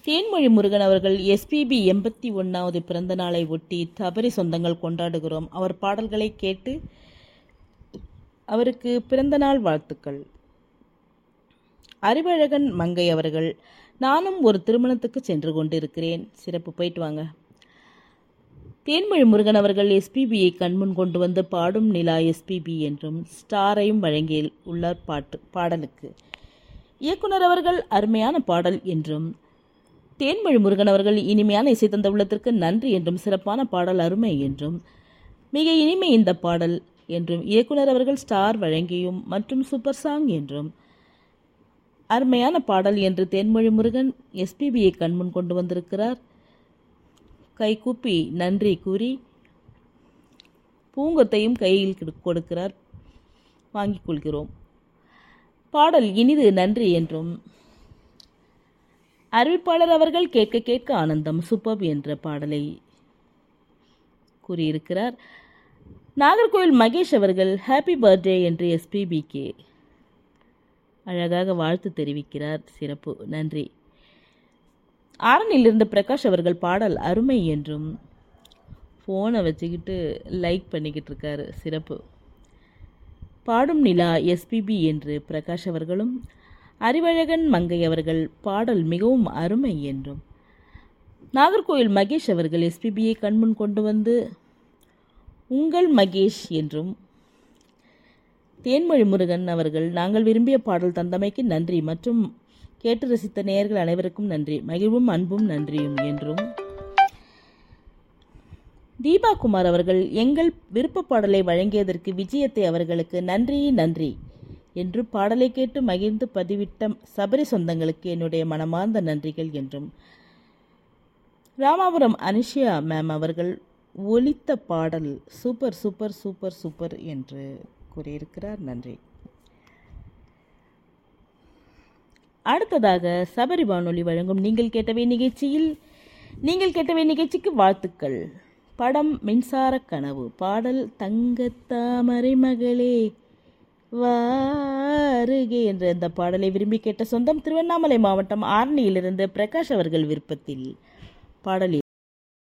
தேன்மொழி முருகன் அவர்கள் எஸ்பிபி எண்பத்தி ஒன்றாவது பிறந்த நாளை ஒட்டி தபரி சொந்தங்கள் கொண்டாடுகிறோம் அவர் பாடல்களை கேட்டு அவருக்கு பிறந்த நாள் வாழ்த்துக்கள் அறிவழகன் மங்கை அவர்கள் நானும் ஒரு திருமணத்துக்கு சென்று கொண்டிருக்கிறேன் சிறப்பு போயிட்டு வாங்க தேன்மொழி முருகன் அவர்கள் எஸ்பிபியை கண்முன் கொண்டு வந்து பாடும் நிலா எஸ்பிபி என்றும் ஸ்டாரையும் வழங்கி உள்ளார் பாட்டு பாடலுக்கு இயக்குனர் அவர்கள் அருமையான பாடல் என்றும் தேன்மொழி முருகன் அவர்கள் இனிமையான இசை தந்த உள்ளத்திற்கு நன்றி என்றும் சிறப்பான பாடல் அருமை என்றும் மிக இனிமை இந்த பாடல் என்றும் இயக்குனர் அவர்கள் ஸ்டார் வழங்கியும் மற்றும் சூப்பர் சாங் என்றும் அருமையான பாடல் என்று தேன்மொழி முருகன் எஸ்பிபியை கண்முன் கொண்டு வந்திருக்கிறார் கைகூப்பி நன்றி கூறி பூங்கொத்தையும் கையில் கிடு- கொடுக்கிறார் வாங்கிக் கொள்கிறோம் பாடல் இனிது நன்றி என்றும் அறிவிப்பாளர் அவர்கள் கேட்க கேட்க ஆனந்தம் சூப்பர் என்ற பாடலை கூறியிருக்கிறார் நாகர்கோவில் மகேஷ் அவர்கள் ஹாப்பி பர்த்டே என்று எஸ்பிபிக்கு அழகாக வாழ்த்து தெரிவிக்கிறார் சிறப்பு நன்றி ஆரணிலிருந்து பிரகாஷ் அவர்கள் பாடல் அருமை என்றும் ஃபோனை வச்சுக்கிட்டு லைக் பண்ணிக்கிட்டு இருக்காரு சிறப்பு பாடும் நிலா எஸ்பிபி என்று பிரகாஷ் அவர்களும் அறிவழகன் மங்கை அவர்கள் பாடல் மிகவும் அருமை என்றும் நாகர்கோயில் மகேஷ் அவர்கள் எஸ்பிபியை கண்முன் கொண்டு வந்து உங்கள் மகேஷ் என்றும் தேன்மொழி முருகன் அவர்கள் நாங்கள் விரும்பிய பாடல் தந்தமைக்கு நன்றி மற்றும் கேட்டு ரசித்த நேயர்கள் அனைவருக்கும் நன்றி மகிழ்வும் அன்பும் நன்றியும் என்றும் தீபா குமார் அவர்கள் எங்கள் விருப்ப பாடலை வழங்கியதற்கு விஜயத்தை அவர்களுக்கு நன்றி நன்றி என்று பாடலை கேட்டு மகிழ்ந்து பதிவிட்ட சபரி சொந்தங்களுக்கு என்னுடைய மனமார்ந்த நன்றிகள் என்றும் ராமாபுரம் அனுஷியா மேம் அவர்கள் ஒலித்த பாடல் சூப்பர் சூப்பர் சூப்பர் சூப்பர் என்று கூறியிருக்கிறார் நன்றி அடுத்ததாக சபரி வானொலி வழங்கும் நீங்கள் கேட்டவை நிகழ்ச்சியில் நீங்கள் கேட்டவை நிகழ்ச்சிக்கு வாழ்த்துக்கள் படம் மின்சார கனவு பாடல் தங்கத்தாமரை மகளே வாருகே என்ற இந்த பாடலை விரும்பி கேட்ட சொந்தம் திருவண்ணாமலை மாவட்டம் ஆரணியிலிருந்து பிரகாஷ் அவர்கள் விருப்பத்தில் பாடல்